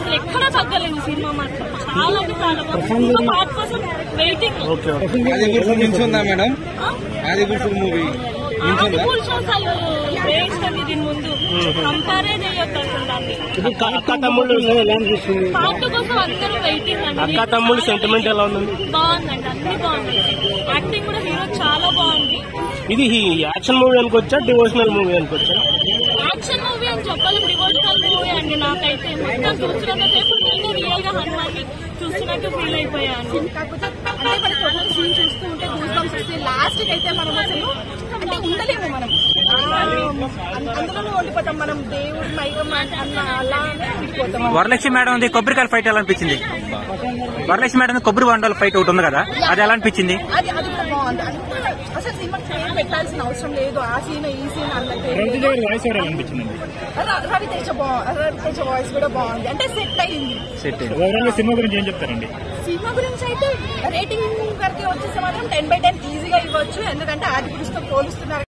అసలు ఎక్కడా తగ్గలేదు సినిమా మాత్రం చాలా అంటే చాలా బాగుంది ఇంకో పార్ట్ కోసం వెయిటింగ్ ఓకే ఓకే ఆది పురుషుడు నిల్చుందా మేడం ఆది పురుషుడు మూవీ ఆది పురుషు అసలు వేస్ట్ అండి దీని ముందు కంపేరే చేయొద్దు అసలు దాన్ని అక్క అక్క తమ్ముళ్ళు ఎలా అనిపిస్తుంది పార్ట్ కోసం అందరూ వెయిటింగ్ అండి అక్క తమ్ముళ్ళు సెంటిమెంట్ ఎలా ఉంది బాగుందండి అన్ని బాగుంది యాక్టింగ్ కూడా హీరో చాలా బాగుంది ఇది యాక్షన్ మూవీ అనుకోవచ్చా డివోషనల్ మూవీ అనుకోవచ్చా యాక్షన్ మూవీ అని చెప్పలేం డివోషనల్ మూవీ అండి నాకైతే మొత్తం చూస్తున్నంత సేపు నేను రియల్ గా హనుమాన్ని చూస్తున్నట్టు ఫీల్ అయిపోయాను కాకపోతే అంటే మనకి ఒక్కొక్క సీన్ చూస్తూ ఉంటే గూస్ బంప్స్ వస్తే లాస్ట్ కి అయితే మనం అసలు అంటే ఉండలేము మనం ఆ, అం- అందులోనే ఉండిపోతాం మనం దేవుడి మైకం అన్న అలానే ఉండిపోతాం వరలక్ష్మి మేడం ఉంది కొబ్బరికాయల ఫైట్ ఎలా అనిపించింది వరలక్ష్మి మేడం కొబ్బరి బండాల ఫైట్ ఒకటి ఉంది కదా అది ఎలా అనిపించింది అది అది కూడా బాగుంది అంటే అసలు సినిమాకి పేరు పెట్టాల్సిన అవసరం లేదు ఆ సీన్ ఈ సీన్ అన్నట్టు రవితేజ గారి వాయిస్ ఓవర్ ఎలా అనిపించింది ర- రవితేజ బాగుంది రవితేజ వాయిస్ కూడా బాగుంది అంటే సెట్ అయింది సెట్ ఓవరాల్ గా సినిమా గురించి ఏం చెప్తారండి సినిమా గురించి అయితే రేటింగ్ వరకు వచ్చేస్తే మాత్రం టెన్ బై టెన్ ఈజీగా ఇవ్వచ్చు ఎందుకంటే ఆది పురుషుతో పోలుస్తున్నారు